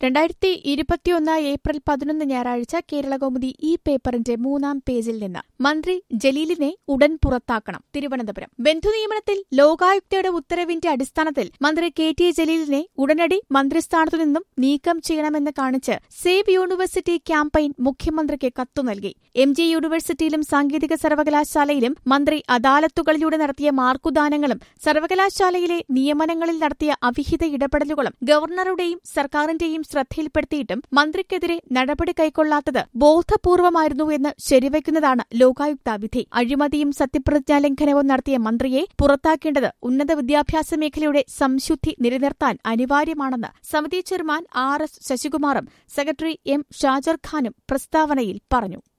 രണ്ടായിരത്തി ഇരുപത്തിയൊന്ന് ഏപ്രിൽ പതിനൊന്ന് ഞായറാഴ്ച കേരളകൗമുദി ഈ പേപ്പറിന്റെ മൂന്നാം പേജിൽ നിന്ന് മന്ത്രി ജലീലിനെ ഉടൻ പുറത്താക്കണം തിരുവനന്തപുരം ബന്ധുനിയമനത്തിൽ ലോകായുക്തയുടെ ഉത്തരവിന്റെ അടിസ്ഥാനത്തിൽ മന്ത്രി കെ ടി ജലീലിനെ ഉടനടി മന്ത്രിസ്ഥാനത്തു നിന്നും നീക്കം ചെയ്യണമെന്ന് കാണിച്ച് സേവ് യൂണിവേഴ്സിറ്റി ക്യാമ്പയിൻ മുഖ്യമന്ത്രിക്ക് കത്തു നൽകി എം ജി യൂണിവേഴ്സിറ്റിയിലും സാങ്കേതിക സർവകലാശാലയിലും മന്ത്രി അദാലത്തുകളിലൂടെ നടത്തിയ മാർക്കുദാനങ്ങളും സർവകലാശാലയിലെ നിയമനങ്ങളിൽ നടത്തിയ അവിഹിത ഇടപെടലുകളും ഗവർണറുടെയും സർക്കാരിന്റെയും ശ്രദ്ധയിൽപ്പെടുത്തിയിട്ടും മന്ത്രിക്കെതിരെ നടപടി കൈക്കൊള്ളാത്തത് ബോധപൂർവമായിരുന്നുവെന്ന് ശരിവയ്ക്കുന്നതാണ് ലോകായുക്ത വിധി അഴിമതിയും സത്യപ്രതിജ്ഞാലംഘനവും നടത്തിയ മന്ത്രിയെ പുറത്താക്കേണ്ടത് ഉന്നത വിദ്യാഭ്യാസ മേഖലയുടെ സംശുദ്ധി നിലനിർത്താൻ അനിവാര്യമാണെന്ന് സമിതി ചെയർമാൻ ആർ എസ് ശശികുമാറും സെക്രട്ടറി എം ഷാജർ ഖാനും പ്രസ്താവനയിൽ പറഞ്ഞു